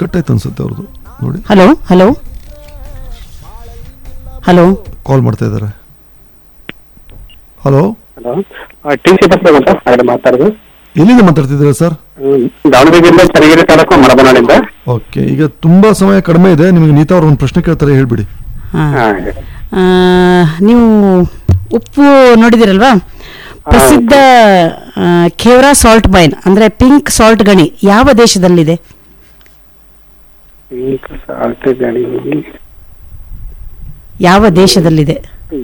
Cut ಆಯ್ತು ಅನ್ಸುತ್ತೆ ಅವ್ರದ್ದು ನೋಡಿ ಹಲೋ ಹಲೋ ಹಲೋ ಕಾಲ್ ಮಾಡ್ತಾ ಇದ್ದಾರೆ hello hello T C bus ಅಂತ ಹಾಗೆ ಮಾತಾಡೋದು ಎಲ್ಲಿಂದ ಮಾತಾಡ್ತಿದ್ದೀರಾ ಸರ್ ಹ್ಮ್, ದಾವಣಗೆರೆಯಿಂದ ಚನ್ನಗಿರಿ ತಾಲೂಕು ಮಡಬನಾಡಿಂದ ಓಕೆ ಈಗ ತುಂಬಾ ಸಮಯ ಕಡಿಮೆ ಇದೆ ನಿಮಗೆ ನೀತಾ ಅವ್ರು ಒಂದು ಪ್ರಶ್ನೆ ಕೇಳ್ತಾರೆ ಹೇಳ್ಬಿಡಿ ಹಾ. ಹಾ, ಆ, ನೀವು ಉಪ್ಪು ನೋಡಿದಿರಲ್ವಾ ಪ್ರಸಿದ್ಧ ಆ, ಖೇವ್ರಾ ಸಾಲ್ಟ್ ಮೈನ್ ಅಂದ್ರೆ ಪಿಂಕ್ ಸಾಲ್ಟ್ ಗಣಿ ಯಾವ ದೇಶದಲ್ಲಿದೆ ಪಿಂಕ್ ಸಾಲ್ಟ್ ಗಣಿ ಯಾವ ದೇಶದಲ್ಲಿದೆ